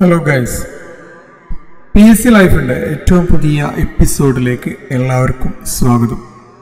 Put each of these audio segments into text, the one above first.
hello guys P S C ലൈഫിൻ്റെ ഏറ്റവും പുതിയ എപ്പിസോഡിലേക്ക് എല്ലാവർക്കും സ്വാഗതം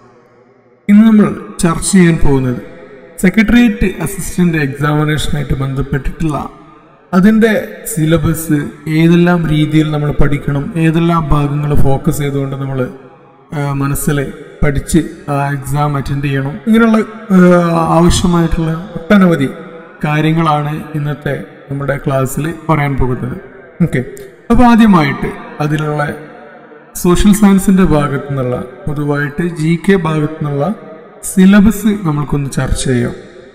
ഇന്ന് നമ്മൾ ചർച്ച ചെയ്യാൻ പോകുന്നത് സെക്രട്ടേറിയറ്റ് അസിസ്റ്റന്റ് എക്സാമിനേഷനായിട്ട് ബന്ധപ്പെട്ടിട്ടുള്ള അതിൻ്റെ സിലബസ് ഏതെല്ലാം രീതിയിൽ നമ്മൾ പഠിക്കണം ഏതെല്ലാം ഭാഗങ്ങൾ ഫോക്കസ് ചെയ്തുകൊണ്ട് നമ്മൾ മനസ്സിൽ പഠിച്ച് ആ എക്സാം അറ്റൻഡ് ചെയ്യണം ഇങ്ങനെയുള്ള ആ, ആവശ്യമായിട്ടുള്ള ഒട്ടനവധി കാര്യങ്ങളാണ് ഇന്നത്തെ നമ്മുടെ ക്ലാസ്സിൽ പറയാൻ പോകുന്നത് ഓക്കെ അപ്പോൾ ആദ്യമായിട്ട് അതിലുള്ള സോഷ്യൽ സയൻസിന്റെ ഭാഗത്തു നിന്നുള്ള പൊതുവായിട്ട് ജി കെ ഭാഗത്തു നിന്നുള്ള സിലബസ് നമ്മൾക്കൊന്ന് ചർച്ച ചെയ്യാം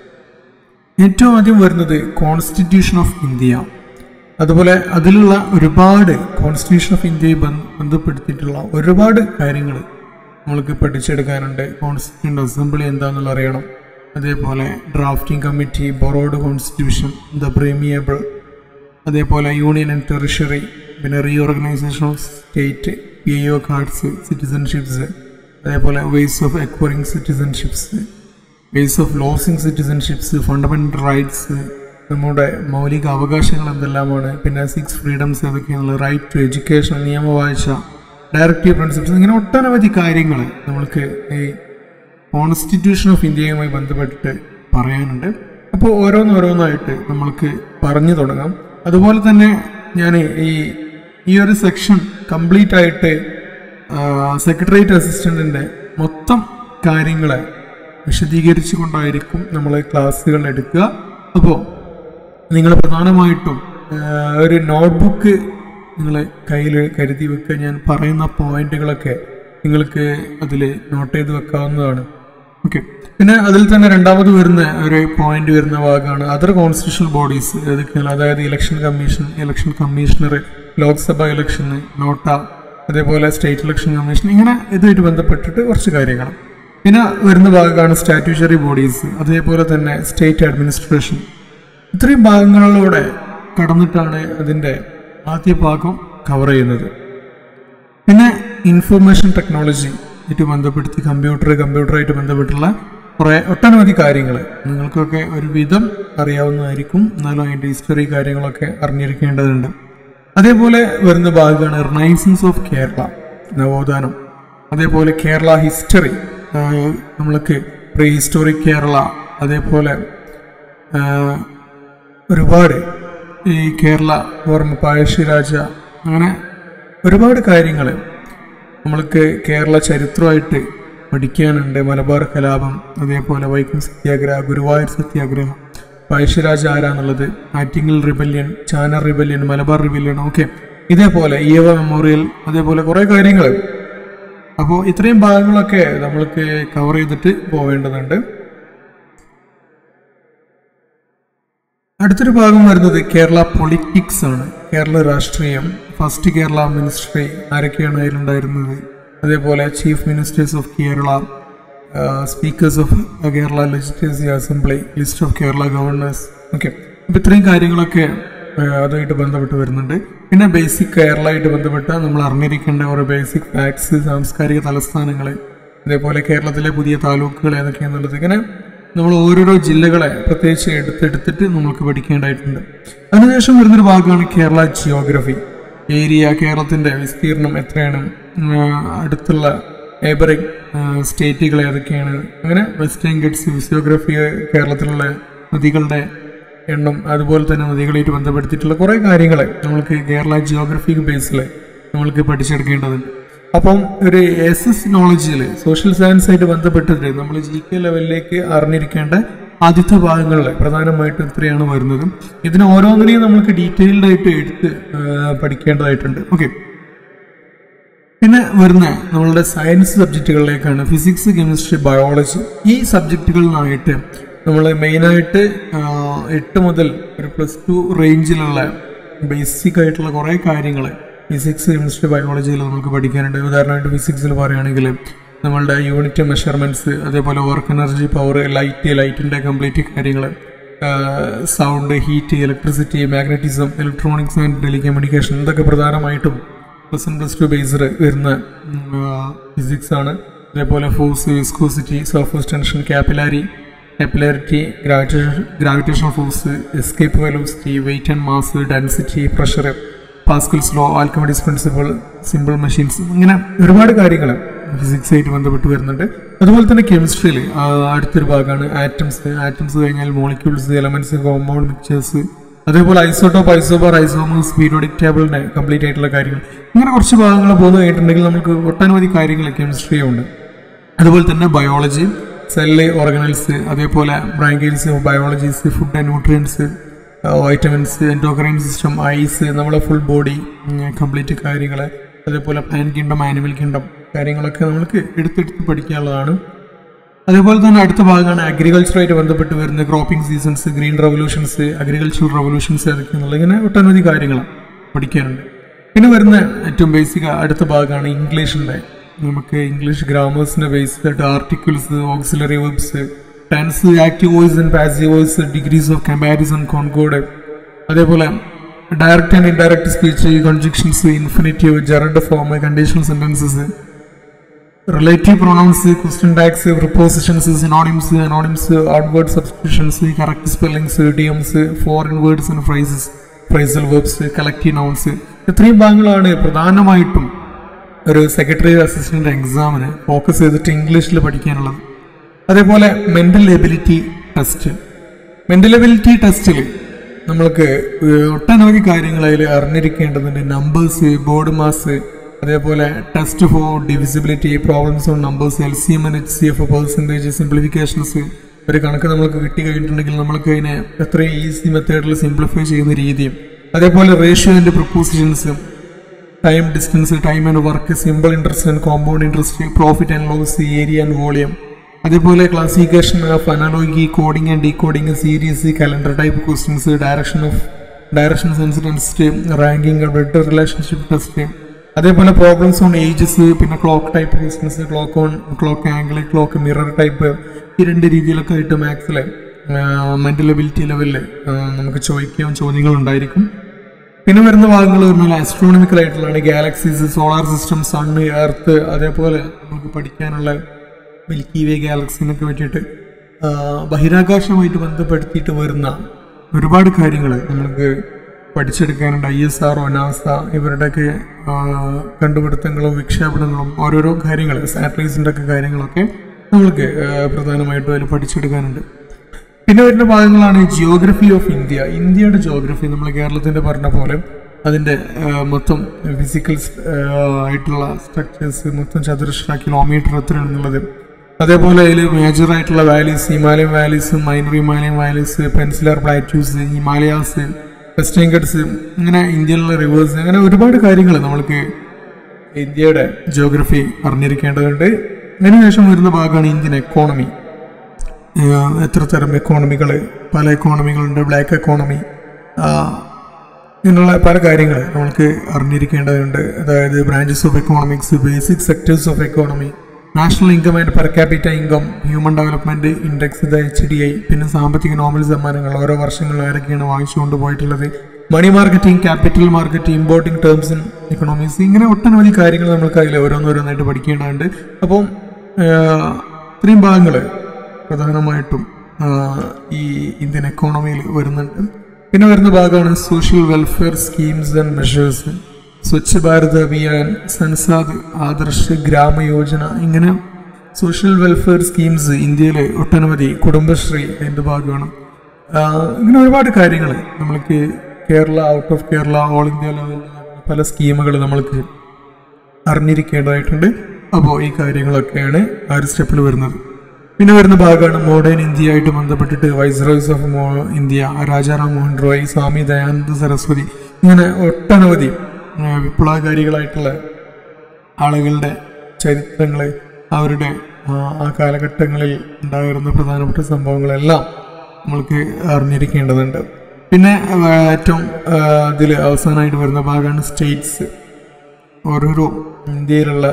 ഏറ്റവും ആദ്യം വരുന്നത് കോൺസ്റ്റിറ്റ്യൂഷൻ ഓഫ് ഇന്ത്യ അതുപോലെ അതിലുള്ള ഒരുപാട് കോൺസ്റ്റിറ്റ്യൂഷൻ ഓഫ് ഇന്ത്യയെ ബന്ധ- ബന്ധപ്പെടുത്തിയിട്ടുള്ള ഒരുപാട് കാര്യങ്ങൾ നമ്മൾക്ക് പഠിച്ചെടുക്കാനുണ്ട് കോൺസ്റ്റിറ്റ്യൂഷൻ അസംബ്ലി എന്താണെന്നുള്ള അറിയണം അതേപോലെ drafting committee borrowed constitution the preamble അതേപോലെ യൂണിയൻ ആൻഡ് ടെറിഷറി പിന്നെ reorganisation of state P O cards citizenships അതേപോലെ ways of acquiring citizenships ways of losing citizenships fundamental rights നമ്മുടെ മൗലിക അവകാശങ്ങൾ എന്തെല്ലാമാണ് പിന്നെ സിക്സ് ഫ്രീഡംസ് ഏതൊക്കെയാണുള്ളത് റൈറ്റ് ടു എഡ്യൂക്കേഷൻ നിയമവാഴ്ച ഡയറക്റ്റീവ് പ്രിൻസിപ്പിൾസ് ഇങ്ങനെ ഒട്ടനവധി കാര്യങ്ങൾ നമ്മൾക്ക് ഈ കോൺസ്റ്റിറ്റ്യൂഷൻ ഓഫ് ഇന്ത്യയുമായി ബന്ധപ്പെട്ടിട്ട് പറയാനുണ്ട് അപ്പോൾ ഓരോന്നോരോന്നായിട്ട് നമ്മൾക്ക് പറഞ്ഞു തുടങ്ങാം അതുപോലെ തന്നെ ഞാൻ ഈ ഈ ഒരു സെക്ഷൻ കംപ്ലീറ്റ് ആയിട്ട് സെക്രട്ടേറിയറ്റ് അസിസ്റ്റന്റിന്റെ മൊത്തം കാര്യങ്ങളെ വിശദീകരിച്ചു കൊണ്ടായിരിക്കും നമ്മൾ ക്ലാസ്സുകൾ എടുക്കുക അപ്പോൾ നിങ്ങൾ പ്രധാനമായിട്ടും ആ, ഒരു നോട്ട്ബുക്ക് നിങ്ങൾ കയ്യിൽ കരുതി വെക്കുക ഞാൻ പറയുന്ന പോയിന്റുകളൊക്കെ നിങ്ങൾക്ക് അതിൽ നോട്ട് ചെയ്ത് വെക്കാവുന്നതാണ് ഓക്കെ പിന്നെ അതിൽ തന്നെ രണ്ടാമത് വരുന്ന ഒരു പോയിന്റ് വരുന്ന ഭാഗമാണ് അതർ കോൺസ്റ്റിറ്റ്യൂഷണൽ ബോഡീസ് ഏതൊക്കെയാണ് അതായത് election commission election commissioner Lok Sabha ഇലക്ഷന് നോട്ട അതേപോലെ സ്റ്റേറ്റ് ഇലക്ഷൻ കമ്മീഷൻ ഇങ്ങനെ ഇതുമായിട്ട് ബന്ധപ്പെട്ടിട്ട് കുറച്ച് കാര്യങ്ങൾ പിന്നെ വരുന്ന ഭാഗമാണ് സ്റ്റാറ്റ്യൂഷറി ബോഡീസ് അതേപോലെ തന്നെ സ്റ്റേറ്റ് അഡ്മിനിസ്ട്രേഷൻ ഇത്രയും ഭാഗങ്ങളിലൂടെ കടന്നിട്ടാണ് അതിൻ്റെ ആദ്യ ഭാഗം കവർ ചെയ്യുന്നത് പിന്നെ ഇൻഫർമേഷൻ ടെക്നോളജി ആയിട്ട് ബന്ധപ്പെടുത്തി കമ്പ്യൂട്ടർ കമ്പ്യൂട്ടറായിട്ട് ബന്ധപ്പെട്ടുള്ള കുറേ ഒട്ടനവധി കാര്യങ്ങൾ നിങ്ങൾക്കൊക്കെ ഒരു വിധം അറിയാവുന്നതായിരിക്കും എന്നാലും അതിൻ്റെ ഹിസ്റ്ററി കാര്യങ്ങളൊക്കെ അറിഞ്ഞിരിക്കേണ്ടതുണ്ട് അതേപോലെ വരുന്ന ഭാഗമാണ് റിനൈസൻസ് ഓഫ് കേരള നവോത്ഥാനം അതേപോലെ കേരള ഹിസ്റ്ററി നമ്മൾക്ക് പ്രീ ഹിസ്റ്റോറിക് കേരള അതേപോലെ ആഹ്, ഒരുപാട് ഈ കേരള ഓർമ്മ പഴശ്ശിരാജ അങ്ങനെ ഒരുപാട് കാര്യങ്ങൾ നമ്മൾക്ക് കേരള ചരിത്രമായിട്ട് പഠിക്കാനുണ്ട് മലബാർ കലാപം അതേപോലെ വൈക്കം സത്യാഗ്രഹ ഗുരുവായൂർ സത്യാഗ്രഹം പഴശ്ശിരാജ ആരാന്നുള്ളത് Attingal rebellion Channar rebellion Malabar rebellion okay ഇതേപോലെ ഈവ മെമ്മോറിയൽ അതേപോലെ കുറേ കാര്യങ്ങൾ അപ്പോൾ ഇത്രയും ഭാഗങ്ങളൊക്കെ നമ്മൾക്ക് കവർ ചെയ്തിട്ട് പോവേണ്ടതുണ്ട് അടുത്തൊരു ഭാഗം വരുന്നത് കേരള പൊളിറ്റിക്സ് ആണ് കേരള രാഷ്ട്രീയം ഫസ്റ്റ് കേരള മിനിസ്ട്രി ആരൊക്കെയാണ് അതിലുണ്ടായിരുന്നത് അതേപോലെ chief ministers of Kerala speakers of Kerala legislative assembly list of Kerala governors okay അപ്പം ഇത്രയും കാര്യങ്ങളൊക്കെ ആ, അതുമായിട്ട് ബന്ധപ്പെട്ട് വരുന്നുണ്ട് പിന്നെ ബേസിക് കേരളമായിട്ട് ബന്ധപ്പെട്ട നമ്മൾ അറിഞ്ഞിരിക്കേണ്ട ഓരോ ബേസിക് ഫാക്ട്സ് സാംസ്കാരിക തലസ്ഥാനങ്ങൾ അതേപോലെ കേരളത്തിലെ പുതിയ താലൂക്കുകൾ ഏതൊക്കെയാണെന്നുള്ളത് ഇങ്ങനെ നമ്മൾ ഓരോരോ ജില്ലകളെ പ്രത്യേകിച്ച് എടുത്തെടുത്തിട്ട് നമുക്ക് പഠിക്കേണ്ടതായിട്ടുണ്ട് അതിനുശേഷം വരുന്നൊരു ഭാഗമാണ് കേരള ജിയോഗ്രഫി ഏരിയ കേരളത്തിന്റെ വിസ്തീർണം എത്രയാണ് ഉം, അടുത്തുള്ള ലേബറിംഗ് സ്റ്റേറ്റുകൾ ഏതൊക്കെയാണ് അങ്ങനെ വെസ്റ്റേൺ ഗഡ്സ് ഫിസിയോഗ്രഫി കേരളത്തിലുള്ള നദികളുടെ എണ്ണം അതുപോലെ തന്നെ നദികളായിട്ട് ബന്ധപ്പെടുത്തിയിട്ടുള്ള കുറേ കാര്യങ്ങൾ നമ്മൾക്ക് കേരള ജിയോഗ്രഫിക് ബേസിൽ നമ്മൾക്ക് പഠിച്ചെടുക്കേണ്ടതുണ്ട് അപ്പം ഒരു എസ് എസ് നോളജിൽ സോഷ്യൽ സയൻസ് ആയിട്ട് ബന്ധപ്പെട്ടിട്ട് നമ്മൾ ജി കെ ലെവലിലേക്ക് അറിഞ്ഞിരിക്കേണ്ട ആദ്യത്തെ ഭാഗങ്ങളിൽ പ്രധാനമായിട്ടും ഇത്രയാണ് വരുന്നത് ഇതിന് ഓരോന്നിനെയും നമുക്ക് ഡീറ്റെയിൽഡ് ആയിട്ട് എടുത്ത് ആ, പഠിക്കേണ്ടതായിട്ടുണ്ട് ഓക്കെ പിന്നെ വരുന്ന നമ്മളുടെ സയൻസ് സബ്ജക്റ്റുകളിലേക്കാണ് ഫിസിക്സ് കെമിസ്ട്രി ബയോളജി ഈ സബ്ജക്റ്റുകളിലായിട്ട് നമ്മൾ മെയിനായിട്ട് എട്ട് മുതൽ ഒരു പ്ലസ് ടു റേഞ്ചിലുള്ള ബേസിക് ആയിട്ടുള്ള കുറേ കാര്യങ്ങൾ ഫിസിക്സ് കെമിസ്ട്രി ബയോളജിയിൽ നമുക്ക് പഠിക്കാനുണ്ട് ഉദാഹരണമായിട്ട് ഫിസിക്സിൽ പറയുകയാണെങ്കിൽ നമ്മളുടെ യൂണിറ്റ് മെഷർമെൻറ്റ്സ് അതേപോലെ വർക്ക് എനർജി പവർ ലൈറ്റ് ലൈറ്റിൻ്റെ കംപ്ലീറ്റ് കാര്യങ്ങൾ sound heat electricity magnetism electronics and telecommunication ഇതൊക്കെ പ്രധാനമായിട്ടും plus one plus two based വരുന്ന ഫിസിക്സ് ആണ് അതേപോലെ force viscosity surface tension capillary capillarity gravitation gravitation force escape velocity weight and mass density pressure Pascal's law Archimedes principle simple machines ഇങ്ങനെ ഒരുപാട് കാര്യങ്ങൾ physics ആയിട്ട് ബന്ധപ്പെട്ട് വരുന്നുണ്ട് അതുപോലെ തന്നെ കെമിസ്ട്രിയിൽ അടുത്തൊരു ഭാഗമാണ് ആറ്റംസ് ആറ്റംസ് കഴിഞ്ഞാൽ മോളിക്യൂൾസ് എലമെന്റ്സ് കോമ്പൗണ്ട് മിക്ചേഴ്സ് അതേപോലെ ഐസോട്ടോപ്പ് ഐസോബാർ ഐസോമേഴ്സ് പീരിയോഡിക് ടേബിളിന്റെ കംപ്ലീറ്റ് ആയിട്ടുള്ള കാര്യങ്ങൾ ഇങ്ങനെ കുറച്ച് ഭാഗങ്ങൾ പോകുന്നതായിട്ടുണ്ടെങ്കിൽ നമുക്ക് ഒട്ടനവധി കാര്യങ്ങൾ കെമിസ്ട്രിയുണ്ട് അതുപോലെ തന്നെ ബയോളജി സെല്ല് ഓർഗനൽസ് അതേപോലെ ബ്രാങ്കൈൽസ് biologies food and nutrients vitamins endocrine system ഐസ് നമ്മളെ ഫുൾ ബോഡി കംപ്ലീറ്റ് കാര്യങ്ങൾ അതേപോലെ പ്ലാൻ കിങ്ഡം ആനിമൽ കിങ്ഡം കാര്യങ്ങളൊക്കെ നമുക്ക് എടുത്തെടുത്ത് പഠിക്കാനുള്ളതാണ് അതേപോലെ തന്നെ അടുത്ത ഭാഗമാണ് അഗ്രികൾച്ചറുമായിട്ട് ബന്ധപ്പെട്ട് വരുന്ന cropping seasons green revolutions agricultural revolutions ഏതൊക്കെയാണെന്നുള്ള ഇങ്ങനെ ഒട്ടനവധി കാര്യങ്ങൾ പഠിക്കാനുണ്ട് പിന്നെ വരുന്ന ഏറ്റവും ബേസിക് അടുത്ത ഭാഗമാണ് ഇംഗ്ലീഷിൻ്റെ നമുക്ക് ഇംഗ്ലീഷ് ഗ്രാമേഴ്സിന്റെ ബേസ് ആയിട്ട് articles auxiliary verbs tense active voice and passive voice degrees of comparison concord അതേപോലെ direct and indirect speech conjunctions infinitive gerund form conditional sentences relative pronouns question tags prepositions synonyms antonyms outward substitutions correct spellings idioms foreign words and phrases phrasal verbs collective nouns ഇത്രയും ഭാഗങ്ങളാണ് പ്രധാനമായിട്ടും ഒരു secretary assistant എക്സാമിന് focus ചെയ്തിട്ട് ഇംഗ്ലീഷിൽ പഠിക്കാനുള്ളത് അതേപോലെ mental ability test mental ability ടെസ്റ്റിൽ നമ്മൾക്ക് ഒട്ടനവധി കാര്യങ്ങൾ അതിൽ അറിഞ്ഞിരിക്കേണ്ടതുണ്ട് നമ്പേഴ്സ് ബോർഡ് മാസ് അതേപോലെ test for divisibility problems on numbers L C M and H C F percentage simplifications ഒരു കണക്ക് നമ്മൾക്ക് കിട്ടി കഴിഞ്ഞിട്ടുണ്ടെങ്കിൽ നമ്മൾക്ക് അതിനെ എത്രയും ഈസി മെത്തേഡിൽ സിംപ്ലിഫൈ ചെയ്യുന്ന രീതിയും അതേപോലെ ratio and propositions time distance time and work simple interest and compound interest profit and loss area and volume അതേപോലെ classification of analogy coding and decoding series calendar type questions direction of direction sense test ranking blood relationship test അതേപോലെ problems on ages പിന്നെ clock type questions clock on clock angle clock mirror type ഈ രണ്ട് രീതിയിലൊക്കെ ആയിട്ട് മാത്സിലെ mental ability ലെവലിൽ നമുക്ക് ചോദിക്കാൻ ചോദ്യങ്ങൾ ഉണ്ടായിരിക്കും പിന്നെ വരുന്ന ഭാഗങ്ങൾ പറഞ്ഞാൽ ആസ്ട്രോണമിക്കൽ ആയിട്ടുള്ളതാണ് galaxies solar system sun earth അതേപോലെ നമുക്ക് പഠിക്കാനുള്ള മിൽക്കി വേ ഗാലക്സിനൊക്കെ പറ്റിയിട്ട് ആ, ബഹിരാകാശമായിട്ട് ബന്ധപ്പെടുത്തിയിട്ട് വരുന്ന ഒരുപാട് കാര്യങ്ങൾ നമുക്ക് പഠിച്ചെടുക്കാനുണ്ട് ഐ എസ് ആർ നാസ ഇവരുടെയൊക്കെ ആ, കണ്ടുപിടുത്തങ്ങളും വിക്ഷേപണങ്ങളും ഓരോരോ കാര്യങ്ങൾ സാറ്റലൈറ്റ്സിൻ്റെ ഒക്കെ കാര്യങ്ങളൊക്കെ നമ്മൾക്ക് ആ, പ്രധാനമായിട്ടും അതിൽ പഠിച്ചെടുക്കാനുണ്ട് പിന്നെ വരുന്ന ഭാഗങ്ങളാണ് ജിയോഗ്രഫി ഓഫ് ഇന്ത്യ ഇന്ത്യയുടെ ജിയോഗ്രഫി നമ്മൾ കേരളത്തിന്റെ പറഞ്ഞ പോലെ അതിന്റെ ആ, മൊത്തം ഫിസിക്കൽ ആയിട്ടുള്ള സ്ട്രക്ചേഴ്സ് മൊത്തം ചതുരശ്ര കിലോമീറ്റർ എത്രയാണെന്നുള്ളത് അതേപോലെ അതിൽ മേജർ ആയിട്ടുള്ള valleys Himalayan valleys minor Himalayan valleys peninsular plateaus Himalayas Western Ghats ഇങ്ങനെ ഇന്ത്യയിലുള്ള റിവേഴ്സ് അങ്ങനെ ഒരുപാട് കാര്യങ്ങൾ നമ്മൾക്ക് ഇന്ത്യയുടെ ജിയോഗ്രഫി അറിഞ്ഞിരിക്കേണ്ടതുണ്ട് അതിനുശേഷം വരുന്ന ഭാഗമാണ് ഇന്ത്യൻ എക്കോണമി ഏഹ് എത്ര തരം എക്കോണമികൾ പല എക്കോണമികളുണ്ട് ബ്ലാക്ക് എക്കോണമി ഇങ്ങനെയുള്ള പല കാര്യങ്ങൾ നമ്മൾക്ക് അറിഞ്ഞിരിക്കേണ്ടതുണ്ട് അതായത് branches of economics basic sectors of economy national income and per capita income human development index ഇത് എച്ച് ഡി ഐ പിന്നെ സാമ്പത്തിക നോബൽ സമ്മാനങ്ങൾ ഓരോ വർഷങ്ങളിൽ ആരൊക്കെയാണ് വാങ്ങിച്ചുകൊണ്ട് പോയിട്ടുള്ളത് money marketing capital market importing terms in economics ഇങ്ങനെ ഒട്ടനവധി കാര്യങ്ങൾ നമുക്ക് അതിൽ ഓരോന്നോരോന്നായിട്ട് പഠിക്കേണ്ടതുണ്ട് അപ്പം ഏഹ്, ഇത്രയും ഭാഗങ്ങൾ പ്രധാനമായിട്ടും ആ, ഈ ഇന്ത്യൻ എക്കോണമിയിൽ വരുന്നുണ്ട് പിന്നെ വരുന്ന ഭാഗമാണ് social welfare schemes and measures Swachh Bharat Abhiyan Sansad Adarsh Gram Yojana ഇങ്ങനെ സോഷ്യൽ വെൽഫെയർ സ്കീംസ് ഇന്ത്യയിലെ ഒട്ടനവധി കുടുംബശ്രീ അതിൻ്റെ ഭാഗമാണ് ആ, ഇങ്ങനെ ഒരുപാട് കാര്യങ്ങൾ നമ്മൾക്ക് Kerala out of Kerala all India ലെവലിൽ പല സ്കീമുകൾ നമ്മൾക്ക് അറിഞ്ഞിരിക്കേണ്ടതായിട്ടുണ്ട് അപ്പോൾ ഈ കാര്യങ്ങളൊക്കെയാണ് ആ ഒരു സ്റ്റെപ്പിൽ വരുന്നത് പിന്നെ വരുന്ന ഭാഗമാണ് മോഡേൺ ഇന്ത്യ ആയിട്ട് ബന്ധപ്പെട്ടിട്ട് വൈസ്രോയ്സ് ഓഫ് മോ ഇന്ത്യ രാജാറാം മോഹൻ റോയ് സ്വാമി ദയാനന്ദ സരസ്വതി ഇങ്ങനെ ഒട്ടനവധി ആ, വിപ്ലവകാരികളായിട്ടുള്ള ആളുകളുടെ ചരിത്രങ്ങൾ അവരുടെ ആ, ആ കാലഘട്ടങ്ങളിൽ ഉണ്ടായിരുന്ന പ്രധാനപ്പെട്ട സംഭവങ്ങളെല്ലാം നമ്മൾക്ക് അറിഞ്ഞിരിക്കേണ്ടതുണ്ട് പിന്നെ ആ, ഏറ്റവും ഇതിൽ അവസാനമായിട്ട് വരുന്ന ഭാഗമാണ് സ്റ്റേറ്റ്സ് ഓരോരോ ഇന്ത്യയിലുള്ള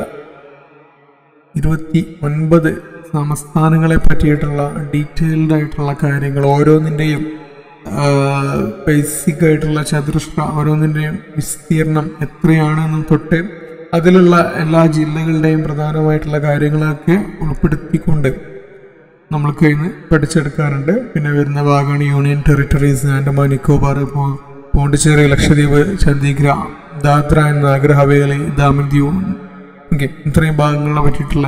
ഇരുപത്തി ഒൻപത് സംസ്ഥാനങ്ങളെ പറ്റിയിട്ടുള്ള ഡീറ്റെയിൽഡ് ആയിട്ടുള്ള കാര്യങ്ങൾ ഓരോന്നിൻ്റെയും ബേസിക് ആയിട്ടുള്ള ചതുരശ്ര ഓരോന്നിൻ്റെയും വിസ്തീർണം എത്രയാണെന്നും തൊട്ട് അതിലുള്ള എല്ലാ ജില്ലകളുടെയും പ്രധാനമായിട്ടുള്ള കാര്യങ്ങളൊക്കെ ഉൾപ്പെടുത്തിക്കൊണ്ട് നമ്മൾക്ക് ഇന്ന് പഠിച്ചെടുക്കാറുണ്ട് പിന്നെ വരുന്ന ഭാഗമാണ് യൂണിയൻ ടെറിട്ടറീസ് ആൻഡമാൻ നിക്കോബാർ പോ- പോണ്ടിച്ചേരി ലക്ഷദ്വീപ് ചണ്ഡീഗ്ര ദാദ്ര ആൻഡ് നാഗർ ഹവേലി ദാമൻ ദ്യൂ ഓക്കെ ഇത്രയും ഭാഗങ്ങളെ പറ്റിയിട്ടുള്ള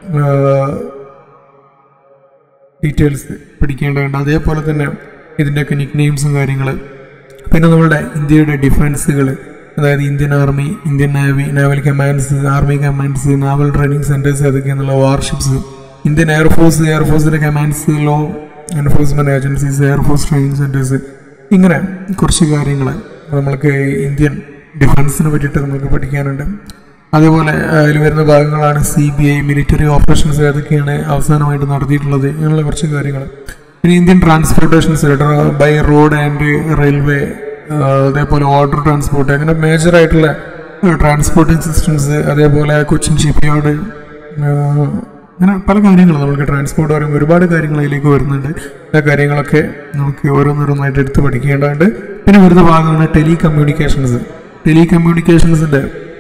ഡീറ്റെയിൽസ് പഠിക്കേണ്ടതുണ്ട് അതേപോലെ തന്നെ ഇതിൻ്റെയൊക്കെ നിക് നെയിംസും കാര്യങ്ങൾ പിന്നെ നമ്മളുടെ ഇന്ത്യയുടെ ഡിഫൻസുകൾ അതായത് Indian army Indian navy naval commands army commands naval training centres അതൊക്കെയെന്നുള്ള വാർഷിപ്സ് ഇന്ത്യൻ എയർഫോഴ്സ് എയർഫോഴ്സിൻ്റെ commands law enforcement agencies air force training centres ഇങ്ങനെ കുറച്ച് കാര്യങ്ങൾ നമ്മൾക്ക് ഇന്ത്യൻ ഡിഫൻസിനെ പറ്റിയിട്ട് നമുക്ക് പഠിക്കാനുണ്ട് അതേപോലെ അതിൽ വരുന്ന ഭാഗങ്ങളാണ് C B I military operations ഏതൊക്കെയാണ് അവസാനമായിട്ട് നടത്തിയിട്ടുള്ളത് ഇങ്ങനെയുള്ള കുറച്ച് കാര്യങ്ങൾ പിന്നെ Indian transportations by road and railway അതേപോലെ വാട്ടർ ട്രാൻസ്പോർട്ട് അങ്ങനെ മേജർ ആയിട്ടുള്ള ട്രാൻസ്പോർട്ടിംഗ് സിസ്റ്റംസ് അതേപോലെ കൊച്ചിൻ ഷിപ്പ് യാർഡ് അങ്ങനെ പല കാര്യങ്ങളും നമുക്ക് ട്രാൻസ്പോർട്ട് പറയുമ്പോൾ ഒരുപാട് കാര്യങ്ങൾ അതിലേക്ക് വരുന്നുണ്ട് ആ കാര്യങ്ങളൊക്കെ നമുക്ക് ഓരോന്നോരോന്നായിട്ട് എടുത്ത് പഠിക്കേണ്ടതുണ്ട് പിന്നെ വരുന്ന ഭാഗമാണ് ടെലി കമ്മ്യൂണിക്കേഷൻസ് ടെലി കമ്മ്യൂണിക്കേഷൻസിൻ്റെ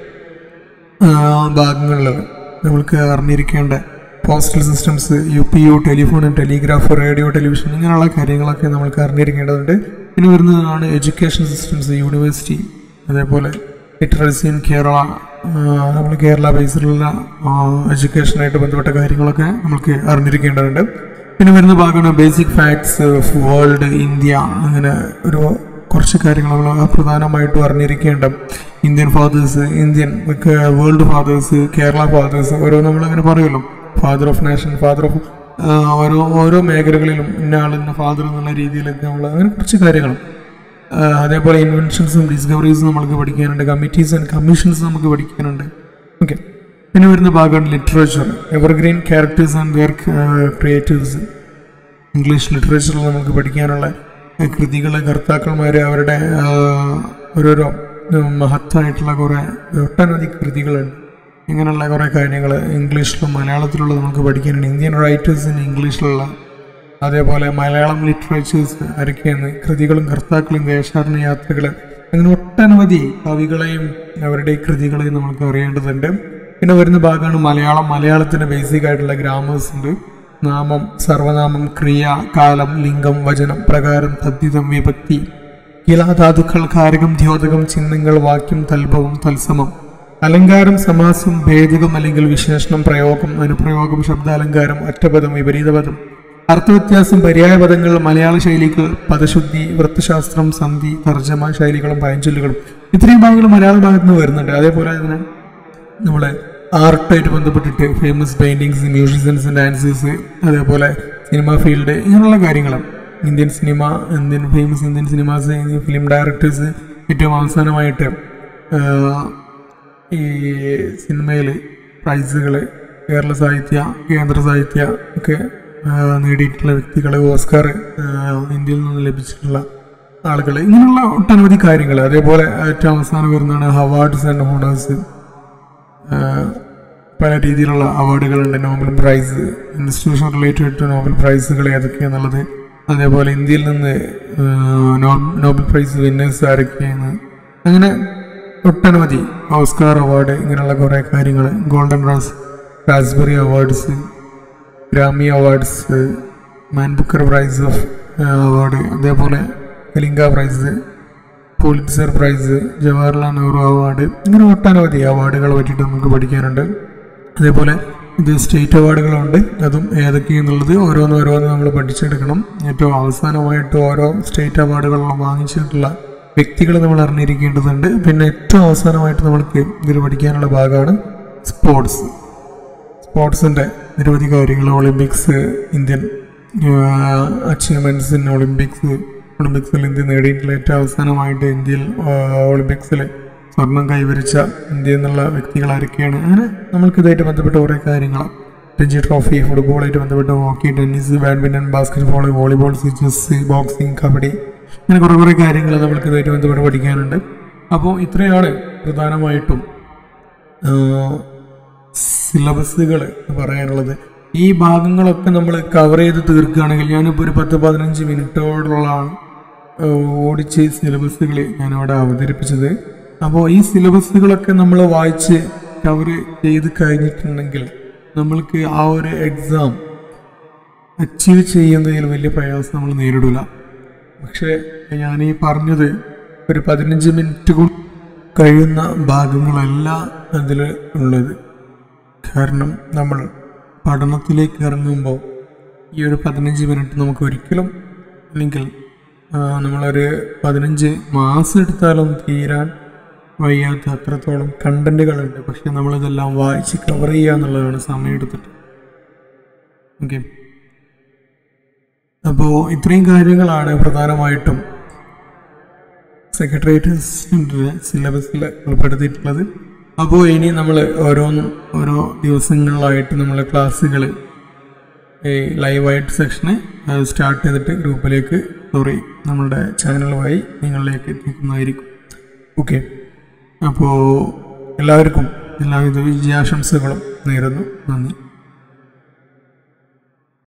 ഭാഗങ്ങളിൽ നമ്മൾക്ക് അറിഞ്ഞിരിക്കേണ്ട postal systems U P U telephone telegraph radio television ഇങ്ങനെയുള്ള കാര്യങ്ങളൊക്കെ നമ്മൾക്ക് അറിഞ്ഞിരിക്കേണ്ടതുണ്ട് പിന്നെ വരുന്നതാണ് എഡ്യൂക്കേഷൻ സിസ്റ്റംസ് യൂണിവേഴ്സിറ്റി അതേപോലെ ലിറ്ററസി ഇൻ കേരള നമ്മൾ കേരള ബേസിലുള്ള എഡ്യൂക്കേഷനായിട്ട് ബന്ധപ്പെട്ട കാര്യങ്ങളൊക്കെ നമുക്ക് അറിഞ്ഞിരിക്കേണ്ടതുണ്ട് പിന്നെ വരുന്ന ഭാഗമാണ് basic facts of world India അങ്ങനെ ഒരു കുറച്ച് കാര്യങ്ങൾ നമ്മൾ പ്രധാനമായിട്ടും അറിഞ്ഞിരിക്കേണ്ട Indian fathers Indian world fathers Kerala fathers ഓരോ നമ്മളങ്ങനെ പറയുമല്ലോ father of nation father of ഓരോ ഓരോ മേഖലകളിലും ഇന്ന ആളിൻ്റെ ഫാദർ എന്നുള്ള രീതിയിലൊക്കെ നമ്മൾ അങ്ങനെ കുറച്ച് കാര്യങ്ങൾ അതേപോലെ ഇൻവെൻഷൻസും ഡിസ്കവറീസും നമുക്ക് പഠിക്കാനുണ്ട് കമ്മിറ്റീസ് ആൻഡ് കമ്മീഷൻസ് നമുക്ക് പഠിക്കാനുണ്ട് ഓക്കെ പിന്നെ വരുന്ന ഭാഗമാണ് literature evergreen characters and where creatives English ലിറ്ററേച്ചറിൽ നമുക്ക് പഠിക്കാനുള്ള കൃതികൾ കർത്താക്കന്മാർ അവരുടെ ഓരോരോ മഹത്തായിട്ടുള്ള കുറേ ഒട്ടനവധി കൃതികളുണ്ട് ഇങ്ങനെയുള്ള കുറേ കാര്യങ്ങൾ ഇംഗ്ലീഷിലും മലയാളത്തിലുള്ള നമുക്ക് പഠിക്കാനുണ്ട് ഇന്ത്യൻ റൈറ്റേഴ്സിന് ഇംഗ്ലീഷിലുള്ള അതേപോലെ മലയാളം ലിറ്ററേച്ചേഴ്സ് ആരൊക്കെയാണ് കൃതികളും കർത്താക്കളും ദേശാടന യാത്രകൾ അങ്ങനെ ഒട്ടനവധി കവികളെയും അവരുടെ കൃതികളെയും നമുക്ക് അറിയേണ്ടതുണ്ട് പിന്നെ വരുന്ന ഭാഗമാണ് മലയാളം മലയാളത്തിന് ബേസിക് ആയിട്ടുള്ള ഗ്രാമേഴ്സ് ഉണ്ട് നാമം സർവനാമം ക്രിയ കാലം ലിംഗം വചനം പ്രകാരം തദ്ധിതം വിഭക്തി കിലാധാതുക്കൾ കാരകം ദ്യോതകം ചിഹ്നങ്ങൾ വാക്യം തൽഭവം തത്സമം അലങ്കാരം സമാസം ഭേദകം അല്ലെങ്കിൽ വിശേഷണം പ്രയോഗം അനുപ്രയോഗം ശബ്ദാലങ്കാരം ഒറ്റപദം വിപരീതപദം അർത്ഥവ്യത്യാസം പര്യായ പദങ്ങൾ മലയാള ശൈലികൾ പദശുദ്ധി വൃത്തശാസ്ത്രം സന്ധി തർജ്ജമ ശൈലികളും പയഞ്ചൊല്ലുകളും ഇത്രയും ഭാഗങ്ങൾ മലയാള ഭാഗത്ത് നിന്ന് വരുന്നുണ്ട് അതേപോലെ തന്നെ നമ്മളെ ആർട്ടായിട്ട് ബന്ധപ്പെട്ടിട്ട് ഫേമസ് പെയിൻറ്റിങ്സ് മ്യൂസിഷ്യൻസ് ഡാൻസേഴ്സ് അതേപോലെ സിനിമ ഫീൽഡ് ഇങ്ങനെയുള്ള കാര്യങ്ങൾ Indian cinema Indian famous Indian cinemas film directors ഏറ്റവും അവസാനമായിട്ട് ഈ സിനിമയിൽ പ്രൈസുകൾ കേരള സാഹിത്യ കേന്ദ്ര സാഹിത്യ ഒക്കെ നേടിയിട്ടുള്ള വ്യക്തികൾ ഓസ്കാർ ഇന്ത്യയിൽ നിന്ന് ലഭിച്ചിട്ടുള്ള ആളുകൾ ഇങ്ങനെയുള്ള ഒട്ടനവധി കാര്യങ്ങൾ അതേപോലെ ഏറ്റവും അവസാനം വരുന്നതാണ് അവാർഡ്സ് ആൻഡ് ഹോണേഴ്സ് പല രീതിയിലുള്ള അവാർഡുകളുണ്ട് Nobel Prize institution related to Nobel പ്രൈസുകൾ ഏതൊക്കെയാണെന്നുള്ളത് അതേപോലെ ഇന്ത്യയിൽ നിന്ന് നോബൽ പ്രൈസ് വിന്നേഴ്സ് ആരൊക്കെയാണ് അങ്ങനെ ഒട്ടനവധി ഓസ്കാർ അവാർഡ് ഇങ്ങനെയുള്ള കുറേ കാര്യങ്ങൾ ഗോൾഡൻ റാസ് Raspberry Awards Grammy Awards Man Booker Prize of award അതേപോലെ Kalinga Prize Pulitzer Prize Jawaharlal Nehru award ഇങ്ങനെ ഒട്ടനവധി അവാർഡുകളെ പറ്റിയിട്ട് നമുക്ക് പഠിക്കാനുണ്ട് അതേപോലെ ഇത് സ്റ്റേറ്റ് അവാർഡുകളുണ്ട് അതും ഏതൊക്കെയെന്നുള്ളത് ഓരോന്ന് ഓരോന്ന് നമ്മൾ പഠിച്ചെടുക്കണം ഏറ്റവും അവസാനമായിട്ട് ഓരോ സ്റ്റേറ്റ് അവാർഡുകളും വാങ്ങിച്ചിട്ടുള്ള വ്യക്തികൾ നമ്മൾ അറിഞ്ഞിരിക്കേണ്ടതുണ്ട് പിന്നെ ഏറ്റവും അവസാനമായിട്ട് നമ്മൾക്ക് ഇതിൽ പഠിക്കാനുള്ള ഭാഗമാണ് സ്പോർട്സ് സ്പോർട്സിൻ്റെ നിരവധി കാര്യങ്ങൾ Olympics Indian achievements in Olympics ഒളിമ്പിക്സിൽ ഇന്ത്യ നേടിയിട്ടുള്ള ഏറ്റവും അവസാനമായിട്ട് ഇന്ത്യയിൽ ഒളിമ്പിക്സിൽ സ്വർണം കൈവരിച്ച ഇന്ത്യ എന്നുള്ള വ്യക്തികൾ ആരൊക്കെയാണ് അങ്ങനെ നമ്മൾക്ക് ഇതായിട്ട് ബന്ധപ്പെട്ട കുറേ കാര്യങ്ങൾ രഞ്ജി ട്രോഫി ഫുട്ബോളായിട്ട് ബന്ധപ്പെട്ട hockey tennis badminton basket ball volleyball chess boxing kabaddi അങ്ങനെ കുറേ കുറേ കാര്യങ്ങൾ നമ്മൾക്ക് ഇതായിട്ട് ബന്ധപ്പെട്ട് പഠിക്കാനുണ്ട് അപ്പോൾ ഇത്രയാണ് പ്രധാനമായിട്ടും സിലബസുകൾ പറയാനുള്ളത് ഈ ഭാഗങ്ങളൊക്കെ നമ്മൾ കവർ ചെയ്ത് തീർക്കുകയാണെങ്കിൽ ഞാനിപ്പോൾ ഒരു പത്ത് പതിനഞ്ച് മിനിറ്റോടുള്ളതാണ് ഓടിച്ച് സിലബസുകൾ ഞാനിവിടെ അവതരിപ്പിച്ചത് അപ്പോൾ ഈ സിലബസുകളൊക്കെ നമ്മൾ വായിച്ച് കവർ ചെയ്ത് കഴിഞ്ഞിട്ടുണ്ടെങ്കിൽ നമ്മൾക്ക് ആ ഒരു എക്സാം അച്ചീവ് ചെയ്യുന്നതിൽ വലിയ പ്രയാസം നമ്മൾ നേരിടില്ല പക്ഷേ ഞാൻ ഈ പറഞ്ഞത് ഒരു പതിനഞ്ച് മിനിറ്റ് കൊണ്ട് കഴിയുന്ന ഭാഗങ്ങളല്ല അതിൽ ഉള്ളത് കാരണം നമ്മൾ പഠനത്തിലേക്ക് ഇറങ്ങുമ്പോൾ ഈ ഒരു പതിനഞ്ച് മിനിറ്റ് നമുക്ക് ഒരിക്കലും അല്ലെങ്കിൽ ആ, നമ്മളൊരു പതിനഞ്ച് മാസം എടുത്താലും തീരാൻ വയ്യാത്ത അത്രത്തോളം കണ്ടന്റുകളുണ്ട് പക്ഷെ നമ്മളിതെല്ലാം വായിച്ച് കവർ ചെയ്യുക എന്നുള്ളതാണ് സമയം എടുത്തിട്ട് ഓക്കെ അപ്പോൾ ഇത്രയും കാര്യങ്ങളാണ് പ്രധാനമായിട്ടും സെക്രട്ടേറിയറ്റ് അസിസ്റ്റൻറ്റിൻ്റെ സിലബസിൽ ഉൾപ്പെടുത്തിയിട്ടുള്ളത് അപ്പോൾ ഇനി നമ്മൾ ഓരോന്നും ഓരോ ദിവസങ്ങളിലായിട്ട് നമ്മൾ ക്ലാസ്സുകൾ ഈ ലൈവായിട്ട് സെക്ഷന് സ്റ്റാർട്ട് ചെയ്തിട്ട് ഗ്രൂപ്പിലേക്ക് സോറി നമ്മളുടെ ചാനൽ വഴി നിങ്ങളിലേക്ക് എത്തിക്കുന്നതായിരിക്കും ഓക്കെ അപ്പോൾ എല്ലാവർക്കും എല്ലാവിധ വിജയാശംസകളും നേരുന്നു നന്ദി